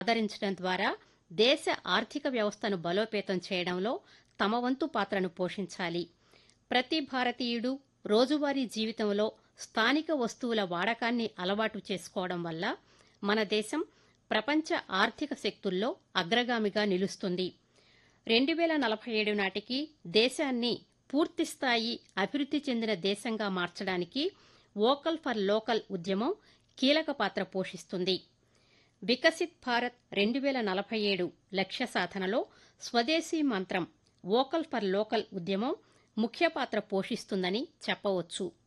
ఆదరించడం ద్వారా దేశ ఆర్థిక వ్యవస్థను బలోపేతం చేయడంలో తమ వంతు పాత్రను పోషించాలి ప్రతి భారతీయుడు రోజువారీ జీవితంలో స్థానిక వస్తువుల వాడకాన్ని అలవాటు చేసుకోవడం వల్ల మన దేశం ప్రపంచ ఆర్థిక శక్తుల్లో అగ్రగామిగా నిలుస్తుంది రెండు వేల నలభై ఏడు నాటికి దేశాన్ని పూర్తిస్థాయి అభివృద్ధి చెందిన దేశంగా మార్చడానికి వోకల్ ఫర్ లోకల్ ఉద్యమం కీలక పాత్ర పోషిస్తుంది వికసిత్ భారత్ రెండు వేల నలభై ఏడు లక్ష్య సాధనలో స్వదేశీ మంత్రం వోకల్ ఫర్ లోకల్ ఉద్యమం ముఖ్య పాత్ర పోషిస్తుందని చెప్పవచ్చు